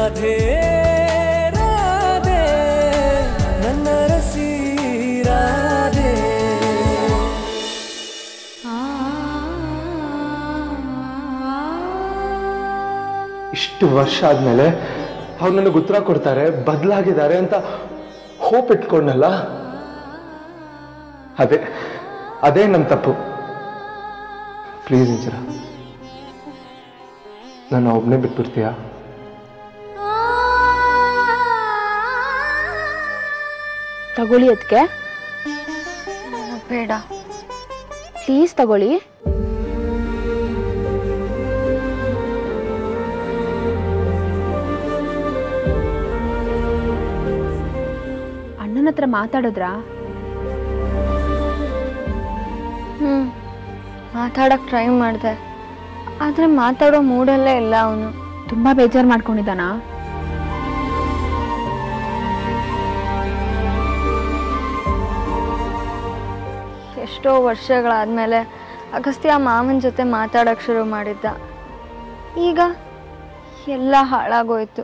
ರಾಧೆ ರಾಧೆ ನನ್ನ ರಸಿ ರಾಧೆ ಇಷ್ಟು ವರ್ಷ ಆದ್ಮೇಲೆ ಅವ್ರು ನನಗೆ ಉತ್ತರ ಕೊಡ್ತಾರೆ ಬದಲಾಗಿದ್ದಾರೆ ಅಂತ ಹೋಪ್ ಇಟ್ಕೊಂಡಲ್ಲ ಅದೇ ಅದೇ ನನ್ನ ತಪ್ಪು ಪ್ಲೀಸ್ ಇಂಚರ ನಾನು ಒಬ್ಬನೇ ಬಿಟ್ಬಿಡ್ತೀಯಾ ತಗೊಳ್ಳಿ ಅದಕ್ಕೆ ಬೇಡ ಪ್ಲೀಸ್ ತಗೊಳ್ಳಿ ಅಣ್ಣನ ಹತ್ರ ಮಾತಾಡಿದ್ರಾ ಹ್ಞೂ ಮಾತಾಡೋಕ್ಕೆ ಟ್ರೈ ಮಾಡಿದೆ ಆದರೆ ಮಾತಾಡೋ ಮೂಡಲ್ಲೇ ಇಲ್ಲ ಅವನು ತುಂಬಾ ಬೇಜಾರು ಮಾಡ್ಕೊಂಡಿದ್ದಾನಾ ಎಷ್ಟೋ ವರ್ಷಗಳಾದಮೇಲೆ ಅಗಸ್ತ್ಯ ಮಾವನ ಜೊತೆ ಮಾತಾಡೋಕ್ಕೆ ಶುರು ಮಾಡಿದ್ದ ಈಗ ಎಲ್ಲ ಹಾಳಾಗೋಯ್ತು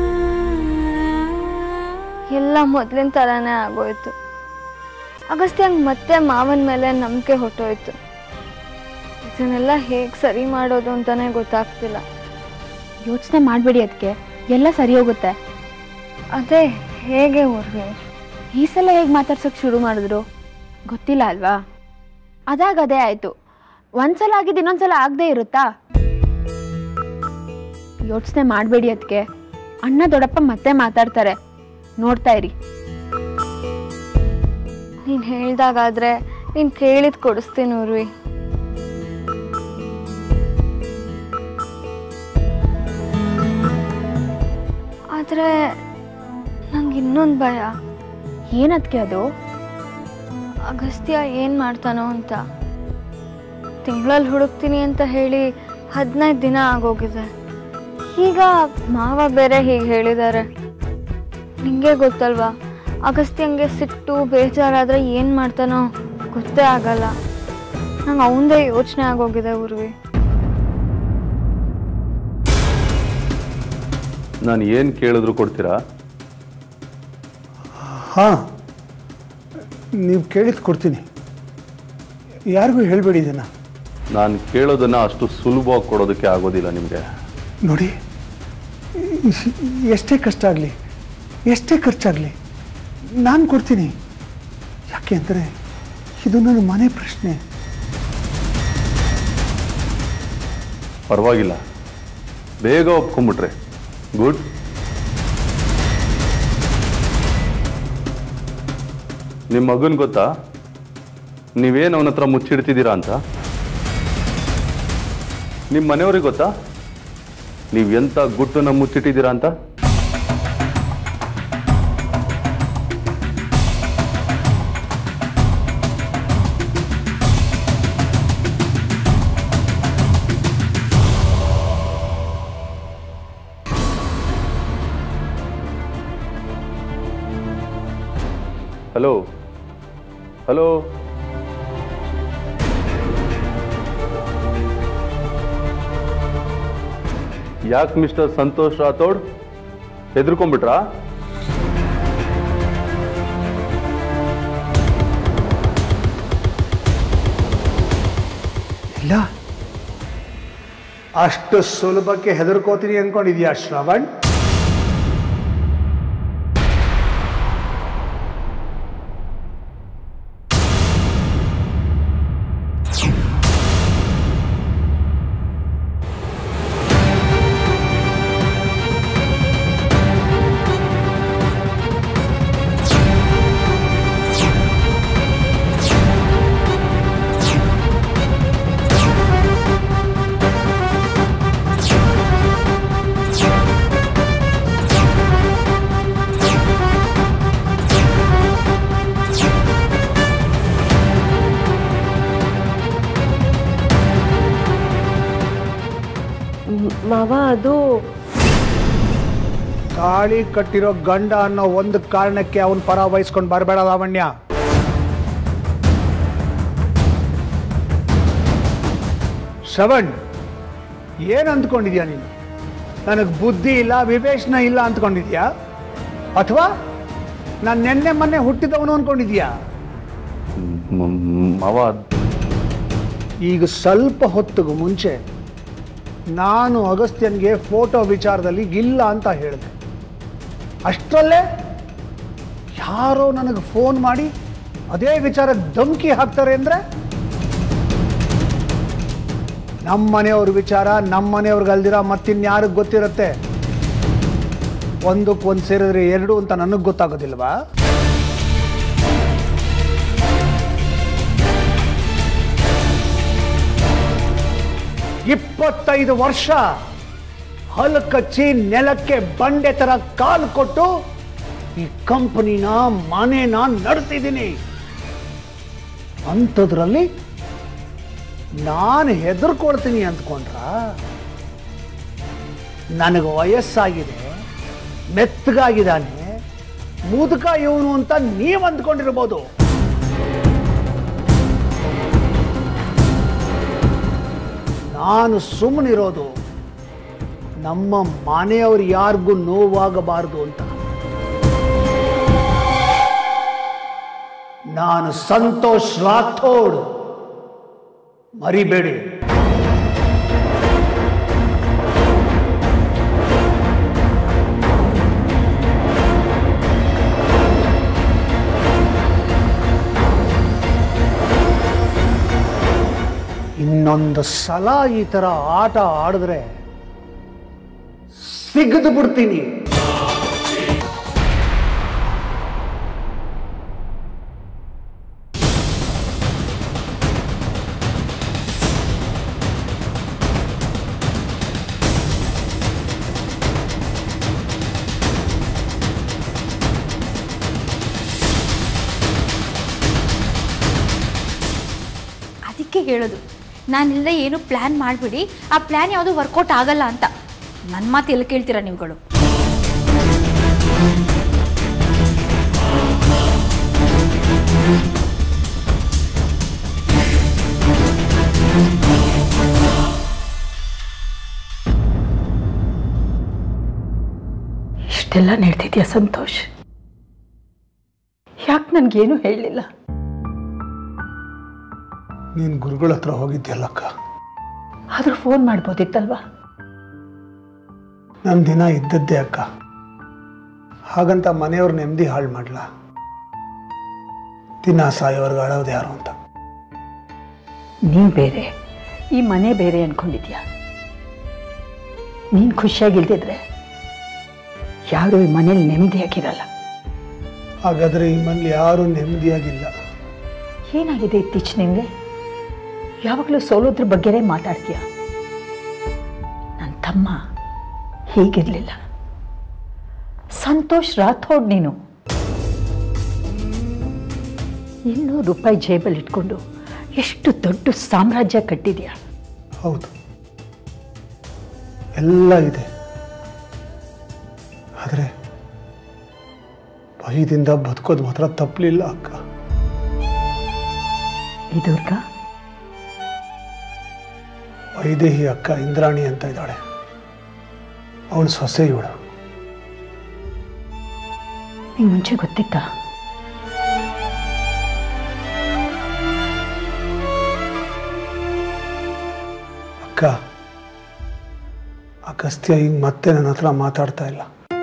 ಎಲ್ಲ ಮೊದಲಿನ ಥರನೇ ಆಗೋಯ್ತು ಅಗಸ್ತ್ಯಂಗೆ ಮತ್ತೆ ಮಾವನ ಮೇಲೆ ನಂಬಿಕೆ ಹೊಟ್ಟೋಯ್ತು ಇದನ್ನೆಲ್ಲ ಹೇಗೆ ಸರಿ ಮಾಡೋದು ಅಂತಲೇ ಗೊತ್ತಾಗ್ತಿಲ್ಲ ಯೋಚನೆ ಮಾಡಬೇಡಿ ಅದಕ್ಕೆ ಎಲ್ಲ ಸರಿ ಹೋಗುತ್ತೆ ಅದೇ ಹೇಗೆ ಊರ್ವಿ ಈ ಸಲ ಹೇಗೆ ಮಾತಾಡ್ಸೋಕೆ ಶುರು ಮಾಡಿದ್ರು ಗೊತ್ತಿಲ್ಲ ಅಲ್ವಾ ಅದಾಗ ಅದೇ ಆಯ್ತು ಒಂದ್ಸಲ ಆಗಿದ್ದು ಇನ್ನೊಂದ್ಸಲ ಆಗದೆ ಇರುತ್ತಾ ಯೋಚನೆ ಮಾಡಬೇಡಿ ಅದಕ್ಕೆ ಅಣ್ಣ ದೊಡ್ಡಪ್ಪ ಮತ್ತೆ ಮಾತಾಡ್ತಾರೆ ನೋಡ್ತಾ ಇರಿ ನೀನು ಹೇಳ್ದಾಗಾದ್ರೆ ನೀನು ಕೇಳಿದ್ ಕೊಡಿಸ್ತೀನಿ ಊರ್ವಿ ಆದರೆ ನಂಗೆ ಇನ್ನೊಂದು ಭಯ ಏನದಕ್ಕೆ ಅದು ಅಗಸ್ತ್ಯ ಏನು ಮಾಡ್ತಾನೋ ಅಂತ ತಿಂಗಳಲ್ಲಿ ಹುಡುಕ್ತೀನಿ ಅಂತ ಹೇಳಿ ಹದಿನೈದು ದಿನ ಆಗೋಗಿದೆ ಈಗ ಮಾವ ಬೇರೆ ಹೀಗೆ ಹೇಳಿದ್ದಾರೆ ನಿಂಗೆ ಗೊತ್ತಲ್ವಾ ಅಗಸ್ತ್ಯಂಗೆ ಸಿಟ್ಟು ಬೇಜಾರಾದರೆ ಏನು ಮಾಡ್ತಾನೋ ಗೊತ್ತೇ ಆಗಲ್ಲ ನಂಗೆ ಅವಂದೇ ಯೋಚನೆ ಆಗೋಗಿದೆ ಊರ್ವಿ ನಾನು ಏನು ಕೇಳಿದ್ರು ಕೊಡ್ತೀರಾ ಹಾಂ ನೀವು ಕೇಳಿದ್ ಕೊಡ್ತೀನಿ ಯಾರಿಗೂ ಹೇಳಬೇಡಿ ಇದನ್ನು ನಾನು ಕೇಳೋದನ್ನು ಅಷ್ಟು ಸುಲಭವಾಗಿ ಕೊಡೋದಕ್ಕೆ ಆಗೋದಿಲ್ಲ ನಿಮಗೆ ನೋಡಿ ಎಷ್ಟೇ ಕಷ್ಟ ಆಗಲಿ ಎಷ್ಟೇ ಖರ್ಚಾಗಲಿ ನಾನು ಕೊಡ್ತೀನಿ ಯಾಕೆ ಅಂದರೆ ಇದು ನನ್ನ ಮನೆ ಪ್ರಶ್ನೆ ಪರವಾಗಿಲ್ಲ ಬೇಗ ಒಪ್ಕೊಂಬಿಟ್ರೆ ಗುಡ್ ನಿಮ್ಮ ಮಗನ್ ಗೊತ್ತಾ ನೀವೇನು ಅವನ ಹತ್ರ ಮುಚ್ಚಿಡ್ತಿದ್ದೀರಾ ಅಂತ ನಿಮ್ಮ ಮನೆಯವ್ರಿಗೆ ಗೊತ್ತಾ ನೀವು ಎಂಥ ಗುಟ್ಟನ್ನ ಮುಚ್ಚಿಟ್ಟಿದ್ದೀರಾ ಅಂತ ಹಲೋ ಹಲೋ ಯಾಕೆ ಮಿಸ್ಟರ್ ಸಂತೋಷ್ ರಾಥೋಡ್ ಹೆದರ್ಕೊಂಡ್ಬಿಟ್ರಾ ಇಲ್ಲ ಅಷ್ಟು ಸುಲಭಕ್ಕೆ ಹೆದರ್ಕೋತೀನಿ ಅಂದ್ಕೊಂಡಿದ್ಯಾ ಶ್ರವಣ್ ಮಾವ ಅದು ತಾಳಿ ಕಟ್ಟಿರೋ ಗಂಡ ಅನ್ನೋ ಒಂದು ಕಾರಣಕ್ಕೆ ಅವನ ಪರ ವಹಿಸ್ಕೊಂಡು ಬರಬೇಡ ಲಾವಣ್ಯ ಶ್ರವಣ್ ಏನ್ ಅಂದ್ಕೊಂಡಿದ್ಯಾ ನೀನು ನನಗೆ ಬುದ್ಧಿ ಇಲ್ಲ ವಿವೇಚನ ಇಲ್ಲ ಅಂದ್ಕೊಂಡಿದ್ಯಾ ಅಥವಾ ನಾನು ನೆನ್ನೆ ಮೊನ್ನೆ ಹುಟ್ಟಿದವನು ಅಂದ್ಕೊಂಡಿದ್ಯಾ ಮ- ಮ- ಮಾವ ಈಗ ಸ್ವಲ್ಪ ಹೊತ್ತಿಗೂ ಮುಂಚೆ ನಾನು ಅಗಸ್ತ್ಯನ್ಗೆ ಫೋಟೋ ವಿಚಾರದಲ್ಲಿ ಇಲ್ಲ ಅಂತ ಹೇಳಿದೆ ಅಷ್ಟರಲ್ಲೇ ಯಾರೋ ನನಗೆ ಫೋನ್ ಮಾಡಿ ಅದೇ ವಿಚಾರಕ್ಕೆ ಧಮಕಿ ಹಾಕ್ತಾರೆ ಅಂದರೆ ನಮ್ಮ ಮನೆಯವ್ರ ವಿಚಾರ ನಮ್ಮ ಮನೆಯವ್ರಿಗೆ ಅಲ್ದಿರ ಮತ್ತಿನ್ಯಾರಿಗೆ ಗೊತ್ತಿರುತ್ತೆ ಒಂದಕ್ಕೊಂದು ಸೇರಿದ್ರೆ ಎರಡು ಅಂತ ನನಗೆ ಗೊತ್ತಾಗೋದಿಲ್ವಾ ಇಪ್ಪತ್ತೈದು ವರ್ಷ ಹಲ್ ಕಚ್ಚಿ ನೆಲಕ್ಕೆ ಬಂಡೆ ತರ ಕಾಲು ಕೊಟ್ಟು ಈ ಕಂಪನಿನ ಮನೆನ ನಡೆಸಿದ್ದೀನಿ ಅಂಥದ್ರಲ್ಲಿ ನಾನು ಹೆದರ್ಕೊಳ್ತೀನಿ ಅಂದ್ಕೊಂಡ್ರ ನನಗೆ ವಯಸ್ಸಾಗಿದೆ ಮೆತ್ತಗಾಗಿದ್ದಾನೆ ಮುದುಕ ಇವನು ಅಂತ ನೀವು ಅಂದ್ಕೊಂಡಿರ್ಬೋದು ನಾನು ಸುಮ್ಮನಿರೋದು ನಮ್ಮ ಮನೆಯವ್ರು ಯಾರಿಗೂ ನೋವಾಗಬಾರದು ಅಂತ ನಾನು ಸಂತೋಷ್ ರಾಥೋಡ್ ಮರಿಬೇಡಿ ಇನ್ನೊಂದು ಸಲ ಈ ಥರ ಆಟ ಆಡಿದ್ರೆ ಸಿಗದು ಬಿಡ್ತೀನಿ ಅದಕ್ಕೆ ಹೇಳೋದು ನಾನಿಲ್ಲದೆ ಏನು ಪ್ಲ್ಯಾನ್ ಮಾಡಿಬಿಡಿ ಆ ಪ್ಲ್ಯಾನ್ ಯಾವುದು ವರ್ಕೌಟ್ ಆಗಲ್ಲ ಅಂತ ನನ್ನ ಮಾತು ಎಲ್ಲಿ ಕೇಳ್ತೀರಾ ನೀವುಗಳು ಇಷ್ಟೆಲ್ಲ ನಡೆದಿದ್ಯಾ ಸಂತೋಷ್ ಯಾಕೆ ನನಗೇನು ಹೇಳಲಿಲ್ಲ ನೀನು ಗುರುಗಳ ಹತ್ರ ಹೋಗಿದ್ಯಲ್ಲಕ್ಕ ಆದರೂ ಫೋನ್ ಮಾಡ್ಬೋದಿತ್ತಲ್ವಾ ನನ್ನ ದಿನ ಇದ್ದದ್ದೇ ಅಕ್ಕ ಹಾಗಂತ ಮನೆಯವ್ರ ನೆಮ್ಮದಿ ಹಾಳು ಮಾಡ್ಲಾ ದಿನ ಸಾಯೋವರೆಗೆ ಆಡೋದು ಯಾರು ಅಂತ ನೀನು ಬೇರೆ ಈ ಮನೆ ಬೇರೆ ಅನ್ಕೊಂಡಿದ್ಯಾ ನೀನು ಖುಷಿಯಾಗಿಲ್ದಿದ್ರೆ ಯಾರು ಈ ಮನೇಲಿ ನೆಮ್ಮದಿಯಾಗಿರಲ್ಲ ಹಾಗಾದ್ರೆ ಈ ಮನೇಲಿ ಯಾರೂ ನೆಮ್ಮದಿಯಾಗಿಲ್ಲ ಏನಾಗಿದೆ ಇತ್ತೀಚೆಗೆ ನಿಮಗೆ ಯಾವಾಗಲೂ ಸೋಲೋದ್ರ ಬಗ್ಗೆನೇ ಮಾತಾಡ್ತೀಯ ನನ್ನ ತಮ್ಮ ಹೀಗಿರಲಿಲ್ಲ ಸಂತೋಷ್ ರಾಥೋಡ್ ನೀನು ಇನ್ನೂರು ರೂಪಾಯಿ ಜೇಬಲ್ಲಿ ಇಟ್ಕೊಂಡು ಎಷ್ಟು ದೊಡ್ಡ ಸಾಮ್ರಾಜ್ಯ ಕಟ್ಟಿದ್ಯಾ ಹೌದು ಎಲ್ಲ ಇದೆ ಆದರೆ ಭಯದಿಂದ ಬದುಕೋದು ಮಾತ್ರ ತಪ್ಪಲಿಲ್ಲ ಅಕ್ಕ ಈ ದುರ್ಗ ವೈದೇಹಿ ಅಕ್ಕ ಇಂದ್ರಾಣಿ ಅಂತ ಇದ್ದಾಳೆ ಅವಳು ಸೊಸೆ ಇವಳು ನಿಂಗೆ ಮುಂಚೆ ಗೊತ್ತಿತ್ತಾ ಅಕ್ಕ ಅಗಸ್ತ್ಯ ಈಗ ಮತ್ತೆ ನನ್ನ ಹತ್ರ ಮಾತಾಡ್ತಾ ಇಲ್ಲ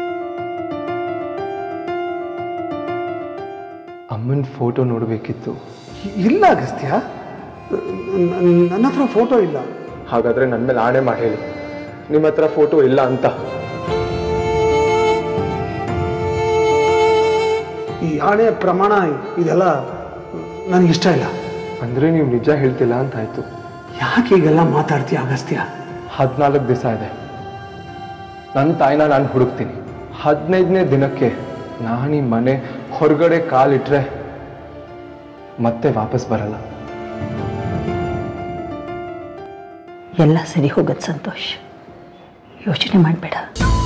ಅಮ್ಮನ ಫೋಟೋ ನೋಡಬೇಕಿತ್ತು ಇಲ್ಲ ಅಗಸ್ತ್ಯ ನ- ನನ್ನ ಹತ್ರ ಫೋಟೋ ಇಲ್ಲ ಹಾಗಾದ್ರೆ ನನ್ನ ಮೇಲೆ ಆಣೆ ಮಾಡಿ ಹೇಳಿ ನಿಮ್ಮ ಹತ್ರ ಫೋಟೋ ಇಲ್ಲ ಅಂತ ಈ ಆಣೆ ಪ್ರಮಾಣ ಇದೆಲ್ಲ ನನಗಿಷ್ಟ ಇಲ್ಲ ಅಂದ್ರೆ ನೀವು ನಿಜ ಹೇಳ್ತಿಲ್ಲ ಅಂತ ಆಯ್ತು ಯಾಕೆ ಈಗೆಲ್ಲ ಮಾತಾಡ್ತೀಯ ಅಗಸ್ತ್ಯ ಹದಿನಾಲ್ಕು ದಿವಸ ಇದೆ ನನ್ನ ತಾಯಿನ ನಾನು ಹುಡುಕ್ತೀನಿ ಹದಿನೈದನೇ ದಿನಕ್ಕೆ ನಾನು ಈ ಮನೆ ಹೊರಗಡೆ ಕಾಲಿಟ್ರೆ ಮತ್ತೆ ವಾಪಸ್ ಬರಲ್ಲ ಎಲ್ಲ ಸರಿ ಹೋಗತ್ ಸಂತೋಷ್ ಯೋಚನೆ ಮಾಡಬೇಡ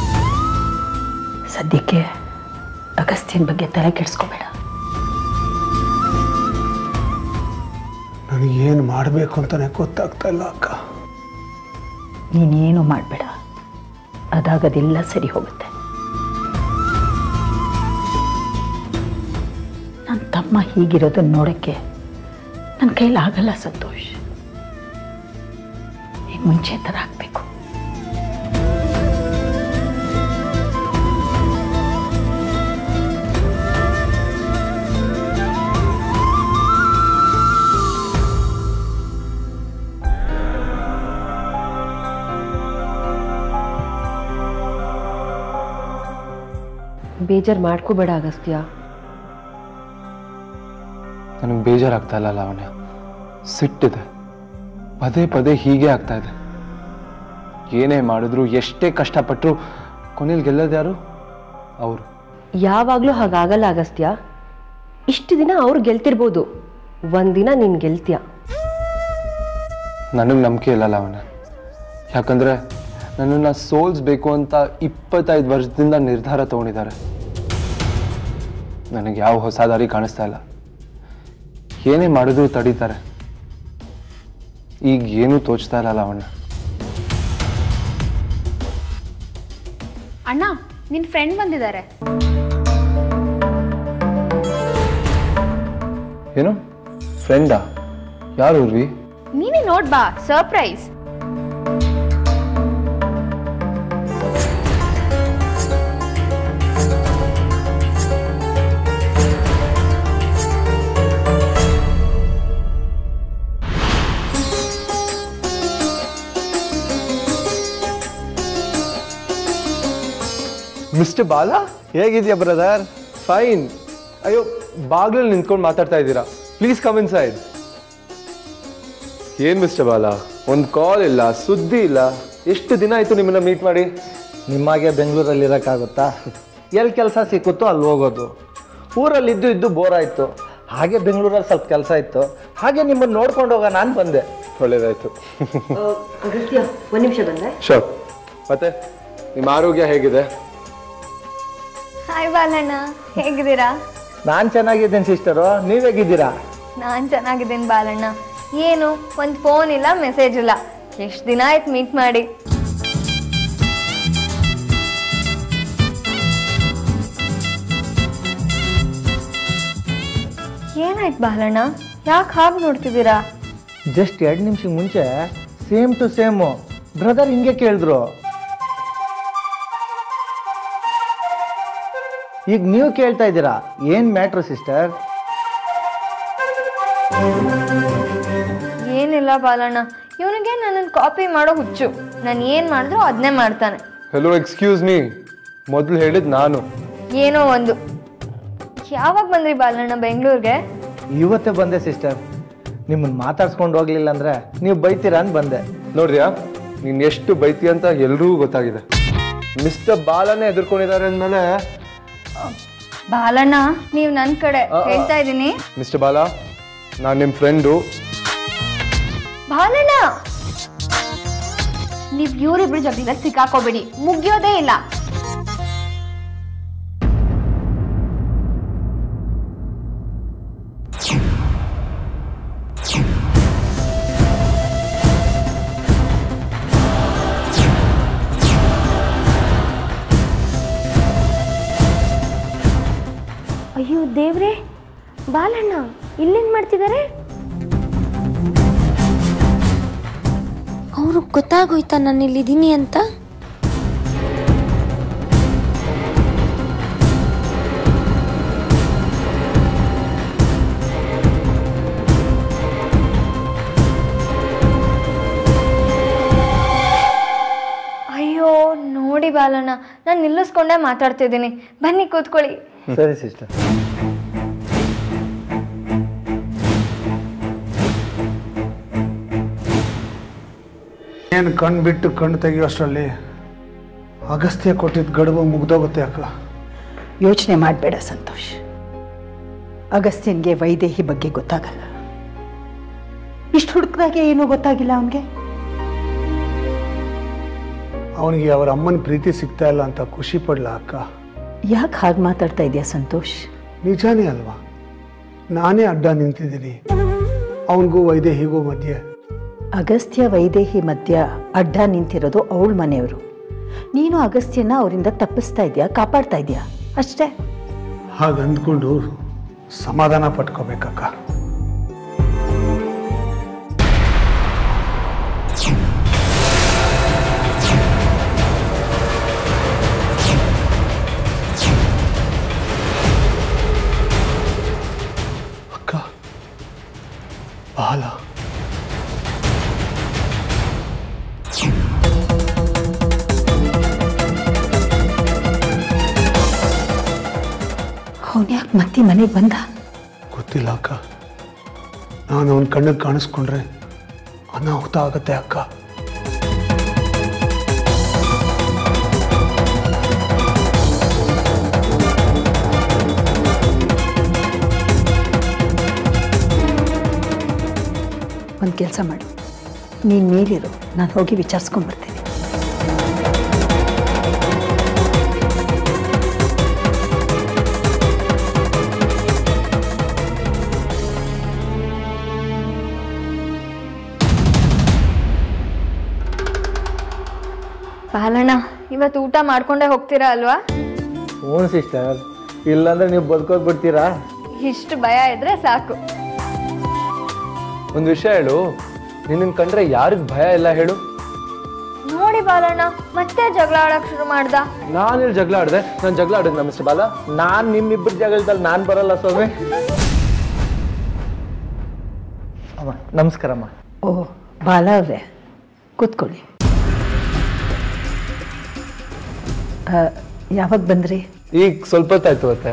ಸದ್ಯಕ್ಕೆ ಅಗಸ್ತ್ಯನ ಬಗ್ಗೆ ತಲೆ ಕೆಡಿಸ್ಕೋಬೇಡ ನನಗೇನು ಮಾಡಬೇಕು ಅಂತಾನೆ ಗೊತ್ತಾಗ್ತಾ ಇಲ್ಲ ಅಕ್ಕ ನೀನೇನು ಮಾಡಬೇಡ ಅದಾಗದೆಲ್ಲ ಸರಿ ಹೋಗುತ್ತೆ ನನ್ನ ತಮ್ಮ ಹೀಗಿರೋದನ್ನ ನೋಡೋಕ್ಕೆ ನನ್ನ ಕೈಲಿ ಆಗಲ್ಲ ಸಂತೋಷ್ ಈಗ ಮುಂಚೆ ಥರ ಆಗಬೇಕು ಬೇಜಾರು ಮಾಡ್ಕೋಬೇಡ ಅಗಸ್ತ್ಯ ನನಗೆ ಬೇಜಾರಾಗ್ತಾ ಇಲ್ಲ ಲಾವಣ್ಯ ಸಿಟ್ಟಿದೆ ಪದೇ ಪದೇ ಹೀಗೆ ಆಗ್ತಾ ಇದೆ ಏನೇ ಮಾಡಿದ್ರು ಎಷ್ಟೇ ಕಷ್ಟಪಟ್ಟರು ಕೊನೆಯಲ್ಲಿ ಗೆಲ್ಲೋದು ಯಾರು ಅವರು ಯಾವಾಗಲೂ ಹಾಗಾಗಲ್ಲ ಅಗಸ್ತ್ಯ ಇಷ್ಟು ದಿನ ಅವ್ರು ಗೆಲ್ತಿರ್ಬೋದು ಒಂದಿನ ನೀನು ಗೆಲ್ತೀಯ ನನಗೆ ನಂಬಿಕೆ ಇಲ್ಲ ಲಾವಣ್ಯ ಯಾಕಂದರೆ ನನ್ನನ್ನು ಸೋಲ್ಸ್ಬೇಕು ಅಂತ ಇಪ್ಪತ್ತೈದು ವರ್ಷದಿಂದ ನಿರ್ಧಾರ ತಗೊಂಡಿದ್ದಾರೆ ನನಗೆ ಯಾವ ಹೊಸ ದಾರಿ ಕಾಣಿಸ್ತಾ ಇಲ್ಲ ಏನೇ ಮಾಡಿದ್ರು ತಡೀತಾರೆ ಈಗ ಏನೂ ತೋಚ್ತಾ ಇಲ್ಲ ಲಾವಣ್ಯ ಅಣ್ಣ ನಿನ್ನ ಫ್ರೆಂಡ್ ಬಂದಿದ್ದಾರೆ ಏನು ಫ್ರೆಂಡಾ ಯಾರು ಉರ್ವಿ ನೀನೇ ನೋಡ್ ಬಾ ಸರ್ಪ್ರೈಸ್ ಮಿಸ್ಟರ್ ಬಾಲಾ ಹೇಗಿದ್ಯಾ ಬ್ರದರ್ ಫೈನ್ ಅಯ್ಯೋ ಬಾಗ್ಲಲ್ಲಿ ನಿಂತ್ಕೊಂಡು ಮಾತಾಡ್ತಾ ಇದ್ದೀರಾ ಪ್ಲೀಸ್ ಕಮ್ ಇನ್ ಸೈಡ್ ಏನ್ ಮಿಸ್ಟರ್ ಬಾಲಾ ಒಂದು ಕಾಲ್ ಇಲ್ಲ ಸುದ್ದಿ ಇಲ್ಲ ಎಷ್ಟು ದಿನ ಆಯ್ತು ನಿಮ್ಮನ್ನ ಮೀಟ್ ಮಾಡಿ ನಿಮ್ಮಾಗೆ ಬೆಂಗಳೂರಲ್ಲಿ ಇರೋಕ್ಕಾಗುತ್ತಾ ಎಲ್ಲಿ ಕೆಲಸ ಸಿಕ್ಕುತ್ತೋ ಅಲ್ಲಿ ಹೋಗೋದು ಊರಲ್ಲಿ ಇದ್ದು ಇದ್ದು ಬೋರ್ ಆಯಿತು ಹಾಗೆ ಬೆಂಗಳೂರಲ್ಲಿ ಸ್ವಲ್ಪ ಕೆಲಸ ಇತ್ತು ಹಾಗೆ ನಿಮ್ಮನ್ನು ನೋಡ್ಕೊಂಡು ಹೋಗ ನಾನು ಬಂದೆ ಒಳ್ಳೇದಾಯ್ತು ಅಗಸ್ತ್ಯ ಒಂದು ನಿಮಿಷ ಬಂದೆ ಶೋರ್ ಮತ್ತೆ ನಿಮ್ಮ ಆರೋಗ್ಯ ಹೇಗಿದೆ ಹಾಯ್ ಬಾಲಣ್ಣ ಹೇಗಿದ್ದೀರಾ ನಾನು ಚೆನ್ನಾಗಿದ್ದೇನೆ ಸಿಸ್ಟರು ನೀವು ಹೇಗಿದ್ದೀರಾ ನಾನು ಚೆನ್ನಾಗಿದ್ದೀನಿ ಬಾಲಣ್ಣ ಏನು ಒಂದು ಫೋನ್ ಇಲ್ಲ ಮೆಸೇಜ್ ಇಲ್ಲ ಎಷ್ಟು ದಿನ ಆಯ್ತು ಮೀಟ್ ಮಾಡಿ ಏನಾಯ್ತು ಬಾಲಣ್ಣ ಯಾಕೆ ಹಾಗೆ ನೋಡ್ತಿದ್ದೀರಾ ಜಸ್ಟ್ ಎರಡು ನಿಮಿಷಕ್ಕೆ ಮುಂಚೆ ಸೇಮ್ ಟು ಸೇಮು ಬ್ರದರ್ ಹಿಂಗೆ ಕೇಳಿದ್ರು ಈಗ ನೀವು ಕೇಳ್ತಾ ಇದ್ದೀರಾ ಏನು ಮ್ಯಾಟ್ರು ಸಿಸ್ಟರ್ ಏನಿಲ್ಲ ಬಾಲಣ್ಣ ಇವನಿಗೆ ನನ್ನನ್ನು ಕಾಪಿ ಮಾಡೋ ಹುಚ್ಚು ನಾನು ಏನು ಮಾಡಿದ್ರು ಅದನ್ನೇ ಮಾಡ್ತಾನೆ ಹೆಲೋ ಎಕ್ಸ್ಕ್ಯೂಸ್ ಮೀ ಮೊದಲು ಹೇಳಿದ್ ನಾನು ಏನೋ ಒಂದು ಯಾವಾಗ ಬಂದ್ರಿ ಬಾಲಣ್ಣ ಬೆಂಗಳೂರಿಗೆ ಇವತ್ತೇ ಬಂದೆ ಸಿಸ್ಟರ್ ನಿಮ್ಮನ್ನು ಮಾತಾಡ್ಸ್ಕೊಂಡು ಹೋಗ್ಲಿಲ್ಲ ಅಂದ್ರೆ ನೀವು ಬೈತೀರಾ ಅಂತ ಬಂದೆ ನೋಡ್ರಿಯಾ ನೀನ್ ಎಷ್ಟು ಬೈತಿ ಅಂತ ಎಲ್ರಿಗೂ ಗೊತ್ತಾಗಿದೆ ಮಿಸ್ಟರ್ ಬಾಲನೇ ಎದುರ್ಕೊಂಡಿದ್ದಾರೆ ಅಂದ್ಮೇಲೆ ಬಾಲಣ್ಣ ನೀವು ನನ್ನ ಕಡೆ ಹೇಳ್ತಾ ಇದ್ದೀನಿ ಮಿಸ್ಟರ್ ಬಾಲ ನಾನು ನಿಮ್ಮ ಫ್ರೆಂಡು ಬಾಲಣ್ಣ ನೀವ್ ಇವರಿಬ್ರು ಜಗಳದಲ್ಲಿ ಸಿಕ್ಕಾಕೋಬೇಡಿ ಮುಗಿಯೋದೇ ಇಲ್ಲ ಅಯ್ಯೋ ದೇವ್ರೆ ಬಾಲಣ್ಣ ಇಲ್ಲೇನ್ ಮಾಡ್ತಿದ್ದಾರೆ ಅವರು ಗೊತ್ತಾಗೋಯ್ತಾ ನಾನು ಇಲ್ಲಿದ್ದೀನಿ ಅಂತ ಅಯ್ಯೋ ನೋಡಿ ಬಾಲಣ್ಣ ನಾನು ನಿಲ್ಲಿಸ್ಕೊಂಡೇ ಮಾತಾಡ್ತಿದ್ದೀನಿ ಬನ್ನಿ ಕೂತ್ಕೊಳ್ಳಿ ಸರಿ ಸಿಸ್ಟರ್ ಏನು ಕಣ್ಣು ಬಿಟ್ಟು ಕಣ್ಣು ತೆಗಿಯೋಷ್ಟರಲ್ಲಿ ಅಗಸ್ತ್ಯ ಕೊಟ್ಟಿದ್ದ ಗಡುವು ಮುಗ್ದೋಗುತ್ತೆ ಅಕ್ಕ ಯೋಚನೆ ಮಾಡಬೇಡ ಸಂತೋಷ್ ಅಗಸ್ತ್ಯನ್ಗೆ ವೈದೇಹಿ ಬಗ್ಗೆ ಗೊತ್ತಾಗಲ್ಲ ಇಷ್ಟು ಹುಡುಕ್ದಾಗೆ ಏನೂ ಗೊತ್ತಾಗಿಲ್ಲ ಅವನಿಗೆ ಅವನಿಗೆ ಅವರ ಅಮ್ಮನ ಪ್ರೀತಿ ಸಿಗ್ತಾ ಇಲ್ಲ ಅಂತ ಖುಷಿ ಪಡ್ಲ ಅಕ್ಕ ಯಾಕೆ ಹಾಗೆ ಮಾತಾಡ್ತಾ ಇದೆಯಾ ಸಂತೋಷ್ ನಿಜಾನೇ ಅಲ್ವಾ ನಾನೇ ಅಡ್ಡ ನಿಂತಿದ್ದೀನಿ ಅವನಿಗೂ ವೈದೇಹಿಗೂ ಮಧ್ಯೆ ಅಗಸ್ತ್ಯ ವೈದೇಹಿ ಮಧ್ಯ ಅಡ್ಡ ನಿಂತಿರೋದು ಅವಳ ಮನೆಯವರು ನೀನು ಅಗಸ್ತ್ಯನ ಅವರಿಂದ ತಪ್ಪಿಸ್ತಾ ಇದೆಯಾ ಕಾಪಾಡ್ತಾ ಇದೆಯಾ ಅಷ್ಟೇ ಹಾಗೆ ಅಂದ್ಕೊಂಡು ಸಮಾಧಾನ ಪಟ್ಕೋಬೇಕಕ್ಕ ಅಕ್ಕ ಬಾಲ ಅವನು ಯಾಕೆ ಮತ್ತೆ ಮನೆಗೆ ಬಂದ ಗೊತ್ತಿಲ್ಲ ಅಕ್ಕ ನಾನು ಅವನ ಕಣ್ಣಿಗೆ ಕಾಣಿಸ್ಕೊಂಡ್ರೆ ಅನಾಹುತ ಆಗತ್ತೆ ಅಕ್ಕ ಒಂದು ಕೆಲಸ ಮಾಡು ನೀನು ಮೇಲಿರು ನಾನು ಹೋಗಿ ವಿಚಾರಿಸ್ಕೊಂಡ್ಬರ್ತೀನಿ ಬಾಲಣ್ಣ ಇವತ್ತು ಊಟ ಮಾಡ್ಕೊಂಡೇ ಹೋಗ್ತೀರಾ ಅಲ್ವಾ ಹ್ಞೂ ಸಿಸ್ಟರ್ ಇಲ್ಲಾಂದ್ರೆ ನೀವು ಬದುಕೋದ್ ಬಿಡ್ತೀರಾ ಇಷ್ಟು ಭಯ ಇದ್ರೆ ಸಾಕು ಒಂದು ವಿಷಯ ಹೇಳು ನಿನ್ನ ಕಂಡ್ರೆ ಯಾರಿಗ್ ಭಯ ಇಲ್ಲ ಹೇಳು ನೋಡಿ ಬಾಲಣ್ಣ ಮತ್ತೆ ಜಗಳ ಆಡಕ್ ಶುರು ಮಾಡ್ದ ನಾನು ಇಲ್ಲಿ ಜಗಳ ಆಡಿದೆ ನಾನು ಜಗಳ ಆಡಿದ್ನ ಮಿಸ್ಟರ್ ಬಾಲ ನಾನ್ ನಿಮ್ಮಿಬ್ಬರ ಜಗಳದಲ್ಲಿ ನಾನು ಬರಲ್ಲ ಸ್ವಾಮಿ ಅಮ್ಮ ನಮಸ್ಕಾರಮ್ಮ ಓ ಬಾಲ ಅವರೇ ಕೂತ್ಕೊಳ್ಳಿ ಆ, ಯಾವಾಗ ಬಂದ್ರಿ ಈಗ ಸ್ವಲ್ಪ ಹೊತ್ತಾಯ್ತು ಮತ್ತೆ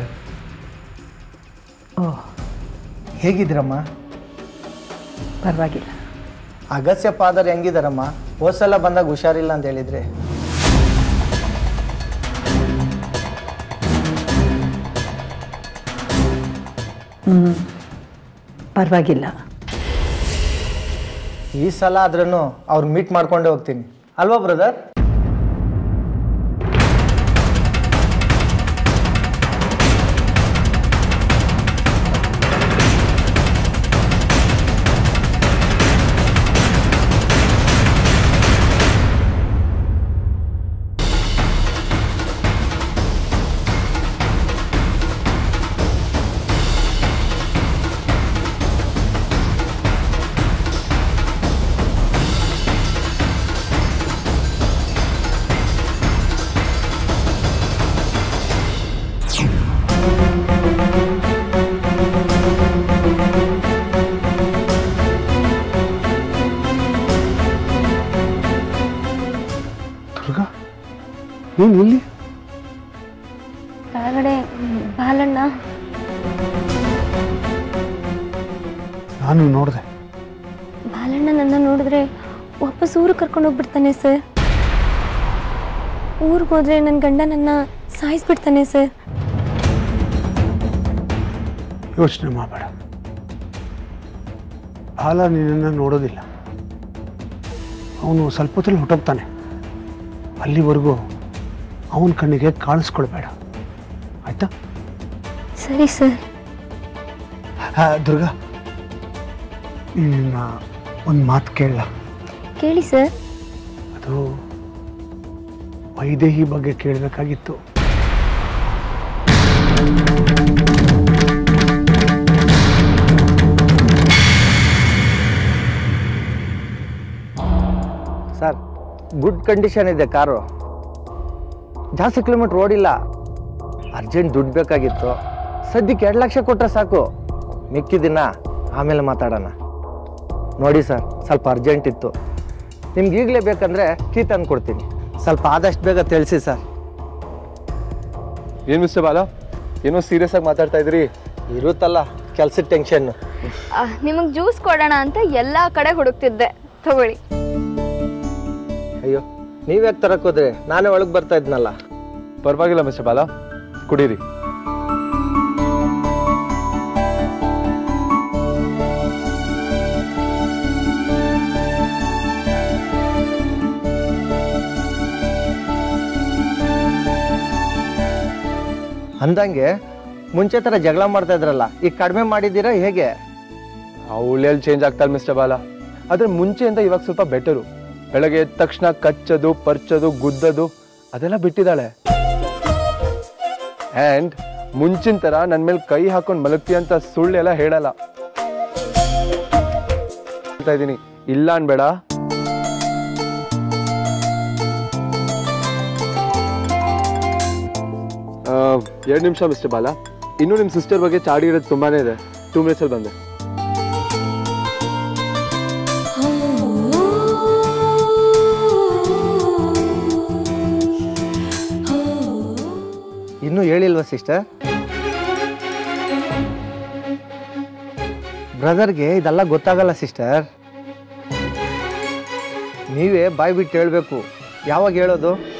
ಓ ಹೇಗಿದ್ದೀರಮ್ಮ ಪರವಾಗಿಲ್ಲ ಅಗಸ್ಯ ಫಾದರ್ ಹೆಂಗಿದಾರಮ್ಮ ಹೋದ್ಸಲ ಬಂದಾಗ ಹುಷಾರಿಲ್ಲ ಅಂತ ಹೇಳಿದ್ರಿ ಹ್ಞೂ ಪರವಾಗಿಲ್ಲ ಈ ಸಲ ಆದ್ರೂ ಅವ್ರು ಮೀಟ್ ಮಾಡ್ಕೊಂಡೇ ಹೋಗ್ತೀನಿ ಅಲ್ವಾ ಬ್ರದರ್ ದುರ್ಗಾ ನೀನು ಇಲ್ಲಿ ಕೆಳಗಡೆ ಬಾಲಣ್ಣ ನಾನು ನೋಡಿದೆ ಬಾಲಣ್ಣ ನನ್ನ ನೋಡಿದ್ರೆ ವಾಪಸ್ ಊರಿಗೆ ಕರ್ಕೊಂಡು ಹೋಗ್ಬಿಡ್ತಾನೆ ಸರ್ ಊರಿಗೆ ಹೋದ್ರೆ ನನ್ನ ಗಂಡ ನನ್ನ ಸಾಯಿಸ್ಬಿಡ್ತಾನೆ ಸರ್ ಯೋಚನೆ ಮಾಡಬೇಡ ಬಾಲ ನಿನ್ನನ್ನು ನೋಡೋದಿಲ್ಲ ಅವನು ಸ್ವಲ್ಪ ಹೊತ್ತಲ್ಲಿ ಹೊಟ್ಟೋಗ್ತಾನೆ ಅಲ್ಲಿವರೆಗೂ ಅವನ ಕಣ್ಣಿಗೆ ಕಾಣಿಸ್ಕೊಳ್ಬೇಡ ಆಯ್ತಾ ಸರಿ ಸರ್ ಹಾ, ದುರ್ಗಾ ನಿನ್ನ ಒಂದು ಮಾತು ಕೇಳಲ್ಲ ಕೇಳಿ ಸರ್ ಅದು ವೈದೇಹಿ ಬಗ್ಗೆ ಕೇಳಬೇಕಾಗಿತ್ತು ಸರ್ ಗುಡ್ ಕಂಡೀಷನ್ ಇದೆ ಕಾರು ಜಾಸ್ತಿ ಕಿಲೋಮೀಟ್ರ್ ಓಡಿಲ್ಲ ಅರ್ಜೆಂಟ್ ದುಡ್ಡು ಬೇಕಾಗಿತ್ತು ಸದ್ಯಕ್ಕೆ ಎರಡು ಲಕ್ಷ ಕೊಟ್ಟರೆ ಸಾಕು ಮಿಕ್ಕಿದಿನ ಆಮೇಲೆ ಮಾತಾಡೋಣ ನೋಡಿ ಸರ್ ಸ್ವಲ್ಪ ಅರ್ಜೆಂಟ್ ಇತ್ತು ನಿಮ್ಗೆ ಈಗಲೇ ಬೇಕಂದ್ರೆ ಕೀ ತಂದು ಕೊಡ್ತೀನಿ ಸ್ವಲ್ಪ ಆದಷ್ಟು ಬೇಗ ತಿಳಿಸಿ ಸರ್ ಏನ್ ಮಿಸ್ಟರ್ ಬಾಲ ಏನೋ ಸೀರಿಯಸ್ ಆಗಿ ಮಾತಾಡ್ತಾ ಇದ್ರಿ ಇರುತ್ತಲ್ಲ ಕೆಲ್ಸದ ಟೆನ್ಷನ್ ನಿಮಗೆ ಜ್ಯೂಸ್ ಕೊಡೋಣ ಅಂತ ಎಲ್ಲ ಕಡೆ ಹುಡುಕ್ತಿದ್ದೆ ತಗೊಳ್ಳಿ ಅಯ್ಯೋ ನೀವ್ಯಾಕೆ ತರಕ್ ಹೋದ್ರಿ ನಾನೇ ಒಳಗೆ ಬರ್ತಾ ಇದ್ನಲ್ಲ ಪರವಾಗಿಲ್ಲ ಮಿಸ್ಟರ್ ಬಾಲ ಕುಡೀರಿ ಅಂದಂಗೆ ಮುಂಚೆ ಥರ ಜಗಳ ಮಾಡ್ತಾ ಇದ್ರಲ್ಲ ಈಗ ಕಡಿಮೆ ಮಾಡಿದ್ದೀರಾ ಹೇಗೆ ಅವಳೆಲ್ಲಿ ಚೇಂಜ್ ಆಗ್ತಾರೆ ಮಿಸ್ಟರ್ ಬಾಲ ಆದ್ರೆ ಮುಂಚೆಯಿಂದ ಇವಾಗ ಸ್ವಲ್ಪ ಬೆಟರು ಬೆಳಗ್ಗೆ ಎದ್ದ ತಕ್ಷಣ ಕಚ್ಚೋದು ಪರ್ಚೋದು ಗುದ್ದೋದು ಅದೆಲ್ಲ ಬಿಟ್ಟಿದ್ದಾಳೆ ಆ್ಯಂಡ್ ಮುಂಚಿನ ಥರ ನನ್ನ ಮೇಲೆ ಕೈ ಹಾಕೊಂಡು ಮಲಗ್ತಿ ಅಂತ ಸುಳ್ಳೆಲ್ಲ ಹೇಳಲ್ಲ ಅಂತ ಇದ್ದೀನಿ ಇಲ್ಲ ಅನ್ಬೇಡ ಎರಡು ನಿಮಿಷ ಮಿಸ್ಟರ್ ಬಾಲ ಇನ್ನೂ ನಿಮ್ಮ ಸಿಸ್ಟರ್ ಬಗ್ಗೆ ಚಾಡಿ ಇರೋದು ತುಂಬಾನೇ ಇದೆ ಟೂ ಮಿನಿಟ್ಸಲ್ಲಿ ಬಂದೆ ಇನ್ನೂ ಹೇಳಿಲ್ವಾ ಸಿಸ್ಟರ್ ಬ್ರದರ್ಗೆ ಇದೆಲ್ಲ ಗೊತ್ತಾಗಲ್ಲ ಸಿಸ್ಟರ್ ನೀವೇ ಬಾಯ್ ಬಿಟ್ಟು ಹೇಳಬೇಕು ಯಾವಾಗ ಹೇಳೋದು